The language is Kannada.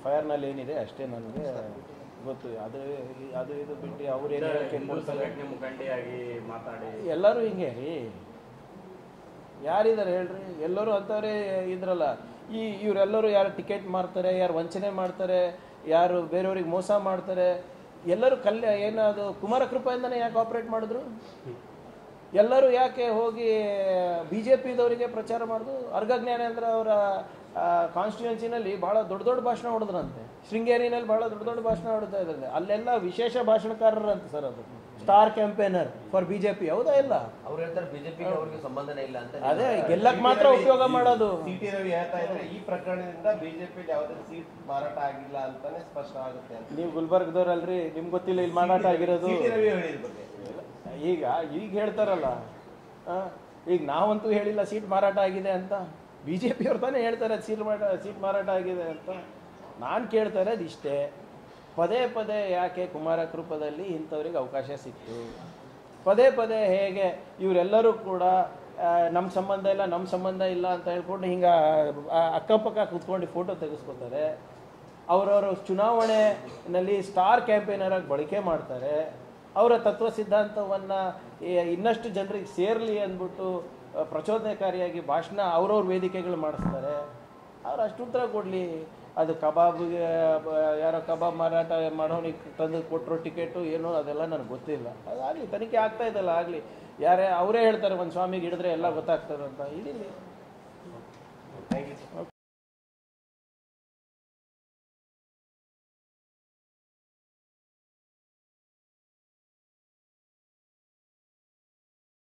ಎಫ್ ಐ ಆರ್ನಲ್ಲಿ ಏನಿದೆ ಅಷ್ಟೇ ನನಗೆ ಗೊತ್ತು ಅದು ಅದು ಇದು ಬಿಟ್ಟು ಅವ್ರು ಏನು ಹೇಳಿಕೆ ಹಿಂದೂ ಕೊಡ್ತಾರೆ ಸಂಘಟನೆ ಮುಖಂಡಿಯಾಗಿ ಮಾತಾಡಿ ಎಲ್ಲರೂ ಹಿಂಗೆ ರೀ ಯಾರಿದ್ದಾರೆ ಹೇಳ್ರಿ ಎಲ್ಲರೂ ಅಂಥವ್ರೆ ಇದ್ರಲ್ಲ ಈ ಇವರೆಲ್ಲರೂ ಯಾರು ಟಿಕೆಟ್ ಮಾರ್ತಾರೆ ಯಾರು ವಂಚನೆ ಮಾಡ್ತಾರೆ ಯಾರು ಬೇರೆಯವ್ರಿಗೆ ಮೋಸ ಮಾಡ್ತಾರೆ ಎಲ್ಲರೂ ಕಲ್ಯ ಏನು ಅದು ಕುಮಾರ ಕೃಪೆಯಿಂದನೇ ಯಾಕೆ ಆಪ್ರೇಟ್ ಮಾಡಿದ್ರು ಎಲ್ಲರೂ ಯಾಕೆ ಹೋಗಿ ಬಿ ಜೆ ಪಿದವರಿಗೆ ಪ್ರಚಾರ ಮಾಡಿದ್ರು ಅರ್ಘ ಜ್ಞಾನೇಂದ್ರ ಅವರ ಕಾನ್ಸ್ಟಿಟ್ಯೂನ್ಸಿನಲ್ಲಿ ಭಾಳ ದೊಡ್ಡ ದೊಡ್ಡ ಭಾಷಣ ಹೊಡೆದ್ರಂತೆ ಶೃಂಗೇರಿನಲ್ಲಿ ಭಾಳ ದೊಡ್ಡ ದೊಡ್ಡ ಭಾಷಣ ಹೊಡ್ತಾ ಇದ್ದಾರೆ ಅಲ್ಲೆಲ್ಲ ವಿಶೇಷ ಭಾಷಣಕಾರರಂತೆ ಸರ್ ಅದು star campaigner for B J P ಹೌದಾ ಇಲ್ಲ ಅವ್ರು ಹೇಳ್ತಾರೆ ಬಿಜೆಪಿಗೆ ಅವ್ರಿಗೆ ಸಂಬಂಧನೇ ಇಲ್ಲ ಅಂತ ಅದೇ ಗೆಲ್ಲಕ್ ಮಾತ್ರ ಉಪಯೋಗ ಮಾಡೋದು ಸಿ ಟಿ ರವಿ ಹೇಳ್ತಾ ಇದ್ರೆ ಈ ಪ್ರಕರಣದಿಂದ ಬಿಜೆಪಿ ಯಾವುದೇ ಸೀಟ್ ಮಾರಾಟ ಆಗಿಲ್ಲ ಅಂತಾನೆ ಸ್ಪಷ್ಟ ಆಗುತ್ತೆ ಅಂತ ನೀವು ಗುಲ್ಬರ್ಗದವ್ರಲ್ರಿ ನಿಮ್ಗೆ ಗೊತ್ತಿಲ್ಲ ಇಲ್ಲಿ ಮಾರಾಟ ಆಗಿರೋದು ಸಿ ಟಿ ರವಿ ಹೇಳಿದ ಬಗ್ಗೆ ಈಗ ಈಗ ಹೇಳ್ತಾರಲ್ಲ ಆ, ಈಗ ನಾವಂತೂ ಹೇಳಿಲ್ಲ ಸೀಟ್ ಮಾರಾಟ ಆಗಿದೆ ಅಂತ ಬಿ ಜೆ ಪಿಯವ್ರು ತಾನೇ ಹೇಳ್ತಾರೆ ಸೀಟ್ ಮಾರಾಟ ಸೀಟ್ ಮಾರಾಟ ಆಗಿದೆ ಅಂತ ನಾನು ಕೇಳ್ತಾ ಇರೋದು ಇಷ್ಟೇ ಪದೇ ಪದೇ ಯಾಕೆ ಕುಮಾರ ಕೃಪದಲ್ಲಿ ಇಂಥವ್ರಿಗೆ ಅವಕಾಶ ಸಿಕ್ತು ಪದೇ ಪದೇ ಹೇಗೆ ಇವರೆಲ್ಲರೂ ಕೂಡ ನಮ್ಮ ಸಂಬಂಧ ಇಲ್ಲ ನಮ್ಮ ಸಂಬಂಧ ಇಲ್ಲ ಅಂತ ಹೇಳ್ಕೊಂಡು ಹಿಂಗೆ ಅಕ್ಕಪಕ್ಕ ಕೂತ್ಕೊಂಡು ಫೋಟೋ ತೆಗೆಸ್ಕೊತಾರೆ ಅವರವರು ಚುನಾವಣೆಯಲ್ಲಿ ಸ್ಟಾರ್ ಕ್ಯಾಂಪೇನರ್ ಆಗಿ ಬಳಕೆ ಮಾಡ್ತಾರೆ ಅವರ ತತ್ವ ಸಿದ್ಧಾಂತವನ್ನು ಇನ್ನಷ್ಟು ಜನರಿಗೆ ಸೇರಲಿ ಅಂದ್ಬಿಟ್ಟು ಆ, ಪ್ರಚೋದನಕಾರಿಯಾಗಿ ಭಾಷಣ ಅವ್ರವ್ರ ವೇದಿಕೆಗಳು ಮಾಡಿಸ್ತಾರೆ ಅವ್ರು ಅಷ್ಟು ಉತ್ತರ ಕೊಡಲಿ ಅದು ಕಬಾಬ್ಗೆ ಬ- ಯಾರೋ ಕಬಾಬ್ ಮಾರಾಟ ಮಾಡೋನಿಗೆ ತಂದು ಕೊಟ್ಟರು ಟಿಕೆಟು ಏನೋ ಅದೆಲ್ಲ ನನಗೆ ಗೊತ್ತಿಲ್ಲ ಅದಾಗಲಿ ತನಿಖೆ ಆಗ್ತಾ ಇದೆಲ್ಲ ಆಗಲಿ ಯಾರೇ ಅವರೇ ಹೇಳ್ತಾರೆ ಒಂದು ಸ್ವಾಮಿಗೆ ಹಿಡಿದ್ರೆ ಎಲ್ಲ ಗೊತ್ತಾಗ್ತದೆ ಅಂತ ಇಡೀಲಿ ಥ್ಯಾಂಕ್ ಯು